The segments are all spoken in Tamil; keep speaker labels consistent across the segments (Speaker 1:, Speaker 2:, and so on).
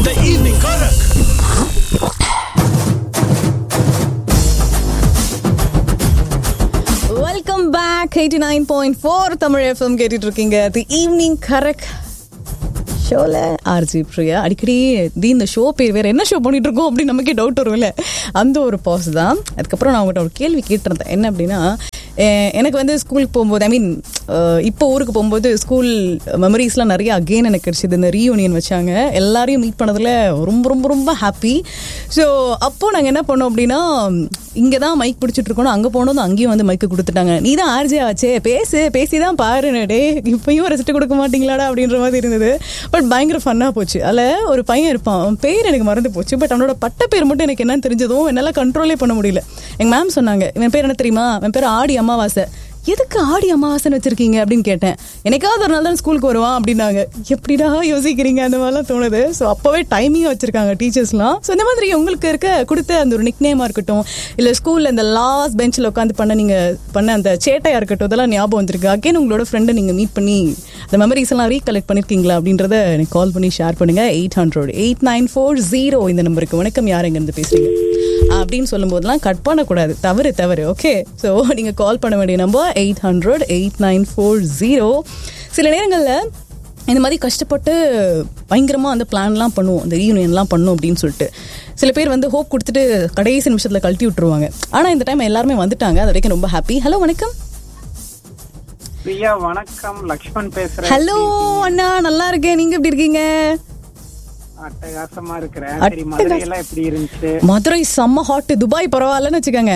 Speaker 1: The evening Karak.
Speaker 2: Welcome back eighty nine point four Tamil FM கேட்டுட்டு இருக்கீங்க தி ஈவினிங் கரெக்ட் ஷோவில் ஆர்ஜி பிரியா அடிக்கடி தி இந்த ஷோ பேர் வேறு என்ன ஷோ பண்ணிட்டு இருக்கோம் அப்படின்னு நமக்கே டவுட் வரும்ல அந்த ஒரு பாஸ் தான் அதுக்கப்புறம் நான் உங்கள்கிட்ட ஒரு கேள்வி கேட்டிருந்தேன் என்ன அப்படின்னா எ- எனக்கு வந்து ஸ்கூலுக்கு போகும்போது ஐ மீன் இப்போ ஊருக்கு போகும்போது ஸ்கூல் மெமரிஸ்லாம் நிறைய அகெயின் எனக்கு கிடைச்சிது இந்த ரீயூனியன் வச்சாங்க எல்லாரையும் மீட் பண்ணதில் ரொம்ப ரொம்ப ரொம்ப ஹாப்பி ஸோ அப்போது நாங்கள் என்ன பண்ணோம் அப்படின்னா இங்கே தான் மைக் பிடிச்சிட்டு இருக்கணும் அங்கே போனதும் அங்கேயும் வந்து மைக்கு கொடுத்துட்டாங்க நீ தான் ஆர்ஜே ஆச்சே பேசு பேசி தான் பாரு டே இப்பயும் ரெஸ்ட் கொடுக்க மாட்டீங்களாடா அப்படின்ற மாதிரி இருந்தது பட் பயங்கர ஃபன்னாக போச்சு அதில் ஒரு பையன் இருப்பான் அவன் பேர் எனக்கு மறந்து போச்சு பட் அவனோட பட்ட பேர் மட்டும் எனக்கு என்னன்னு தெரிஞ்சதும் என்னால் கண்ட்ரோலே பண்ண முடியல எங்கள் மேம் சொன்னாங்க இவன் பேர் என்ன தெரியுமா இவன் பேர் ஆடி அமாவாசை எதுக்கு ஆடி அமாவாசைன்னு வச்சிருக்கீங்க அப்படின்னு கேட்டேன் எனக்காவது ஒரு நாள் தான் ஸ்கூலுக்கு வருவான் அப்படின்னாங்க எப்படிடா யோசிக்கிறீங்க அந்த மாதிரிலாம் தோணுது ஸோ அப்போவே டைமிங் வச்சிருக்காங்க டீச்சர்ஸ்லாம் ஸோ இந்த மாதிரி உங்களுக்கு இருக்க கொடுத்த அந்த ஒரு நிக் நேமாக இருக்கட்டும் இல்லை ஸ்கூலில் இந்த லாஸ்ட் பெஞ்சில் உட்காந்து பண்ண நீங்கள் பண்ண அந்த சேட்டையாக இருக்கட்டும் இதெல்லாம் ஞாபகம் வந்திருக்கு அகைன் உங்களோட ஃப்ரெண்டை நீங்கள் மீட் பண்ணி அந்த மெமரிஸ் எல்லாம் ரீகலெக்ட் பண்ணிருக்கீங்களா அப்படின்றத எனக்கு கால் பண்ணி ஷேர் பண்ணுங்க eight hundred eight nine four zero இந்த நம்பருக்கு வணக்கம் யார் எங்கேருந்து பேசுறீங்க அப்படின்னு சொல்லும்போதெல்லாம் கட் பண்ணக்கூடாது தவறு தவறு ஓகே ஸோ நீங்கள் கால் பண்ண வேண்டிய number eight hundred eight nine four zero சில நேரங்களில் இந்த மாதிரி கஷ்டப்பட்டு பயங்கரமாக அந்த பிளான்லாம் பண்ணுவோம் அந்த ரீயூனியன்லாம் பண்ணும் அப்படின்னு சொல்லிட்டு சில பேர் வந்து ஹோப் கொடுத்துட்டு கடைசி நிமிஷத்தில் கழட்டி விட்டுருவாங்க ஆனால் இந்த டைம் எல்லாருமே வந்துட்டாங்க அது வரைக்கும் ரொம்ப ஹாப்பி ஹலோ வணக்கம்
Speaker 3: பிரியா வணக்கம் லக்ஷ்மண் பேசுறேன்
Speaker 2: ஹலோ அண்ணா நல்லா இருக்கேன் நீங்க எப்படி இருக்கீங்க
Speaker 3: அட்டகாசமா இருக்கிறேன் சரி மதுரை எல்லாம் எப்படி இருந்துச்சு
Speaker 2: மதுரை செம்ம ஹாட் துபாய் பரவாயில்லன்னு வச்சுக்கோங்க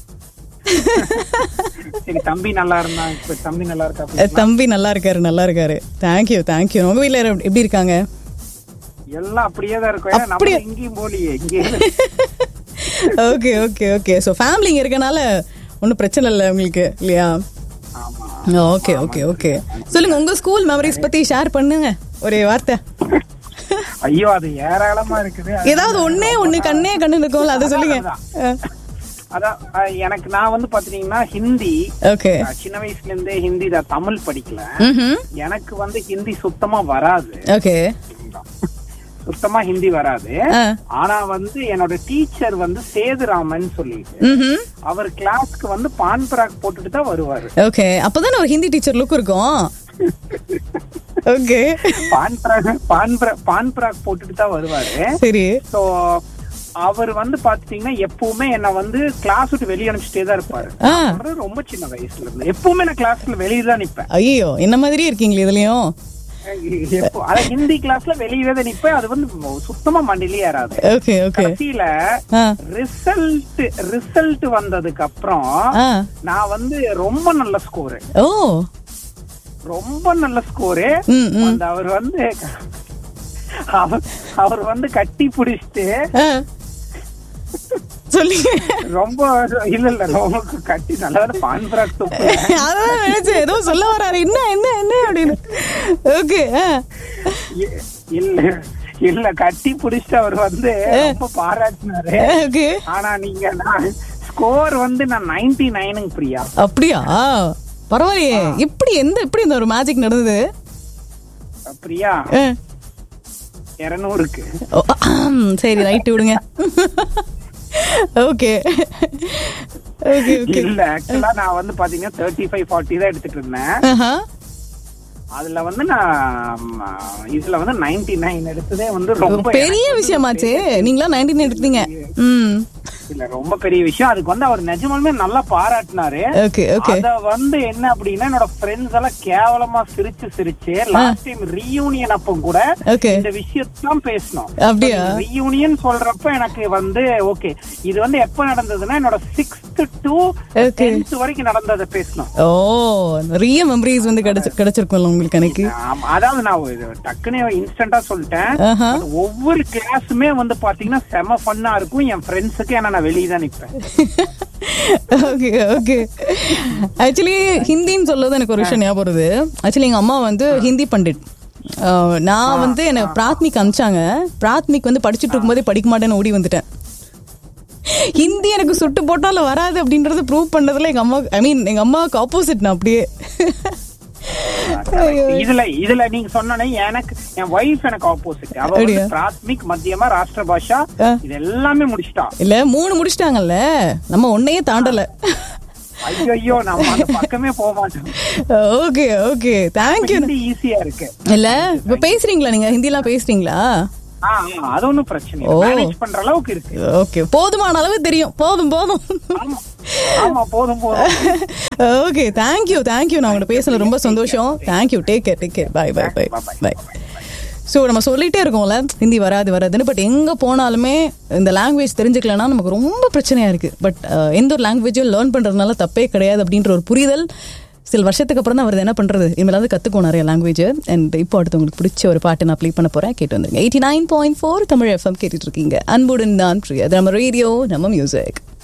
Speaker 3: சரி தம்பி நல்லா இருந்தான் இப்ப தம்பி நல்லா இருக்கா
Speaker 2: அஹ் தம்பி நல்லா இருக்காரு நல்லா இருக்காரு தேங்க்யூ தேங்க்யூ உங்க வீட்ல எல்லாரும் எப்படி இருக்காங்க
Speaker 3: எல்லாம் அப்படியே தான் இருக்கும் ஏன்னா நம்ம
Speaker 2: அப்படியே.
Speaker 3: எங்கேயும் போலியே இங்கே
Speaker 2: okay okay okay so family இங்க இருக்கனால ஒன்றும் பிரச்சனை இல்லை உங்களுக்கு இல்லையா
Speaker 3: ஆமா
Speaker 2: ஓகே ஓகே ஓகே சொல்லுங்க உங்க ஸ்கூல் மெமரிஸ் பத்தி ஷேர் பண்ணுங்க ஒரே வார்த்தை
Speaker 3: ஐயோ அது ஏராளமா இருக்குது
Speaker 2: ஏதாவது ஒண்ணே ஒண்ணு கண்ணே கண்ணு இருக்கும்ல அதை சொல்லுங்க
Speaker 3: அதான் அஹ், எனக்கு நான் வந்து பாத்தீங்கன்னா ஹிந்தி
Speaker 2: ஓகே
Speaker 3: அஹ், சின்ன வயசுல இருந்தே ஹிந்தி தான் தமிழ் படிக்கல
Speaker 2: ம்
Speaker 3: எனக்கு வந்து ஹிந்தி சுத்தமா வராது
Speaker 2: ஓகே
Speaker 3: சுத்தமா ஹிந்தி வராது
Speaker 2: ஆ
Speaker 3: ஆனா வந்து என்னோட டீச்சர் வந்து சேதுராமன் சொல்லிட்டு
Speaker 2: ம்
Speaker 3: அவர் கிளாஸ்க்கு வந்து பான் பராக் போட்டுட்டு தான் வருவாரு
Speaker 2: ஓகே அப்பதானே ஒரு ஹிந்தி டீச்சர் லுக் இருக்கும் ஓகே
Speaker 3: பான் பராக் பான் பராக் பான் பராக் போட்டுட்டு தான் வருவாரு
Speaker 2: சரி
Speaker 3: சோ அவர் வந்து பாத்துட்டீங்கன்னா எப்பவுமே என்ன வந்து கிளாஸ் விட்டு வெளியே அனுப்பிச்சிட்டே தான் இருப்பாரு
Speaker 2: ஆ
Speaker 3: சொல்றது ரொம்ப சின்ன வயசுல இருந்து எப்பவுமே நான் கிளாஸ்ல வெளியே தான் நிப்பேன்
Speaker 2: ஐயோ என்ன மாதிரியே இருக்கீங்களே இதுலயும்
Speaker 3: எப்போ அதான் ஹிந்தி கிளாஸ்ல வெளியவே தான் நிப்பேன் அது வந்து சுத்தமா மண்டிலே ஏறாது
Speaker 2: ஓகே ஓகே
Speaker 3: கடைசியில
Speaker 2: ஆ
Speaker 3: ரிசல்ட் ரிசல்ட் வந்ததுக்கு அப்புறம்
Speaker 2: ஆ
Speaker 3: நான் வந்து ரொம்ப நல்ல ஸ்கோரு
Speaker 2: ஓ
Speaker 3: ரொம்ப நல்ல ஸ்கோரு
Speaker 2: ம் ம்
Speaker 3: அந்த அவர் வந்து அவர் அவர் வந்து கட்டி பிடிச்சிட்டு
Speaker 2: ஆ சொல்லுங்க
Speaker 3: ரொம்ப இல்ல இல்ல ரொம்ப கட்டி நல்லா பான் பராக் தொப்பு
Speaker 2: அதான் நினைச்சேன் ஏதோ சொல்ல வராரு என்ன என்ன என்ன அப்படின்னு ஓகே
Speaker 3: இ- இல்ல இல்ல கட்டி பிடிச்சிட்டு அவர் வந்து ரொம்ப பாராட்டினாரு
Speaker 2: ஓகே
Speaker 3: ஆனா நீங்க நான் ஸ்கோர் வந்து நான் நைன்டி நைனுங்க பிரியா
Speaker 2: அப்படியா பரவாயில்லையே எப்படி எந்த எப்படி இந்த ஒரு மேஜிக் நடந்தது
Speaker 3: பிரியா
Speaker 2: ஆ.
Speaker 3: இருநூறுக்கு
Speaker 2: ஓ, ஆம், சரி ரைட்டு விடுங்க ஓகே ஓகே ஓகே
Speaker 3: இல்ல ஆக்சுவலா நான் வந்து பாத்தீங்கன்னா தேர்ட்டி ஃபைவ் ஃபார்ட்டி தான் எடுத்துட்டு இருந்தேன்
Speaker 2: ஆஹா
Speaker 3: அதுல வந்து நான் ம், இதுல வந்து நைன்டி நைன் எடுத்ததே வந்து ரொம்ப
Speaker 2: பெரிய விஷயமாச்சே நீங்களா நைன்டீன் எடுத்தீங்க ம்
Speaker 3: இல்ல ரொம்ப பெரிய விஷயம் அதுக்கு வந்து அவர் நிஜமாலுமே நல்லா பாராட்டினாரு
Speaker 2: ஓகே ஓகே
Speaker 3: அத வந்து என்ன அப்படின்னா என்னோட ஃப்ரெண்ட்ஸ் எல்லாம் கேவலமா சிரிச்சு சிரிச்சு லாஸ்ட் டைம் ரீயூனியன் அப்போ கூட
Speaker 2: ஓகே
Speaker 3: இந்த விஷயத்தான் பேசணும்
Speaker 2: அப்படியா
Speaker 3: ரீயூனியன் சொல்றப்ப எனக்கு வந்து ஓகே இது வந்து எப்ப நடந்ததுன்னா என்னோட சிக்ஸ்த் டு
Speaker 2: Okay.
Speaker 3: டென்த் வரைக்கும் நடந்ததை பேசணும்
Speaker 2: ஓ நிறைய மெமரிஸ் வந்து கிடைச்சு கிடைச்சிருக்கும்ல உங்களுக்கு எனக்கு
Speaker 3: ஆமா, அதாவது நான் இது டக்குன்னு இன்ஸ்டன்டா சொல்லிட்டேன்
Speaker 2: ஆஹா
Speaker 3: அது ஒவ்வொரு கிளாஸுமே வந்து பாத்தீங்கன்னா செம ஃபன்னா இருக்கும் என் ஃப்ரெண்ட்ஸுக்கு ஏன்னா நான் வெளியே தான் நிப்பேன்
Speaker 2: ஓகே ஓகே ஆக்சுவலி ஹிந்தின்னு சொல்லுறது எனக்கு ஒரு விஷயம் ஞாபகம் வருது ஆக்சுவலி எங்க அம்மா வந்து ஹிந்தி பண்டிட் அஹ், நான் வந்து எனக்கு பிராத்மிக் அனுப்பிச்சாங்க பிராத்மிக் வந்து படிச்சுட்டு இருக்கும்போதே படிக்க மாட்டேன்னு ஓடி வந்துட்டேன் ஹிந்தி எனக்கு சுட்டு போட்டாலும் வராது அப்படின்றத ப்ரூவ் பண்ணதுல எங்க அம்மா ஐ மீன் எங்க அம்மாவுக்கு ஆப்போசிட் நான் அப்படியே ஐயோ.
Speaker 3: இதுல இதுல நீங்க சொன்னனே எனக்கு என் ஒய்ஃப் எனக்கு ஆப்போசிட் அவ
Speaker 2: அப்படியா?
Speaker 3: வந்து பிராத்மிக் மத்தியமா ராஷ்டிர பாஷா
Speaker 2: ஆ.
Speaker 3: இது எல்லாமே முடிச்சிட்டா
Speaker 2: இல்ல மூணு முடிச்சிட்டாங்கல்ல நம்ம ஒன்னையே தாண்டல
Speaker 3: ஐயோ ஐயோ நம்ம அந்த பக்கமே போக மாட்டோம்
Speaker 2: ஓகே ஓகே தேங்க்யூ
Speaker 3: ஹிந்தி ஈஸியா இருக்கு
Speaker 2: இல்ல இப்ப பேசுறீங்களா நீங்க ஹிந்திலாம் பேசுறீங்களா
Speaker 3: ஆ, ஆ, அது ஒண்ணும் பிரச்சனை
Speaker 2: ஓ.
Speaker 3: மேனேஜ் பண்ற அளவுக்கு இருக்கு
Speaker 2: ஓகே போதுமான அளவு தெரியும் போதும் போதும்
Speaker 3: ஆமா ஆமா போதும் போதும்
Speaker 2: ஓகே தேங்க்யூ தேங்க்யூ நான் உங்கள்ட்ட பேசுனது ரொம்ப சந்தோஷம் thank you take care take care bye bye bye bye so நம்ம சொல்லிட்டே இருக்கோம்ல ஹிந்தி வராது வராதுன்னு பட் எங்கே போனாலுமே இந்த லாங்குவேஜ் தெரிஞ்சுக்கலன்னா நமக்கு ரொம்ப பிரச்சனையாக இருக்குது பட் எந்த ஒரு லாங்குவேஜும் லேர்ன் பண்ணுறதுனால தப்பே கிடையாது அப்படின்ற ஒரு புரிதல் சில வருஷத்துக்கு அப்புறம் தான் வருது என்ன பண்ணுறது இனிமேலாவது கற்றுக்கணும் நிறைய லாங்குவேஜ் அண்ட் இப்போ அடுத்து உங்களுக்கு பிடிச்ச ஒரு பாட்டு நான் ப்ளே பண்ண போகிறேன் கேட்டு வந்துருங்க eighty nine point four Tamil FM கேட்டுட்டு இருக்கீங்க அன்புடன் நான் பிரியா அது நம்ம ரேடியோ நம்ம மியூசிக்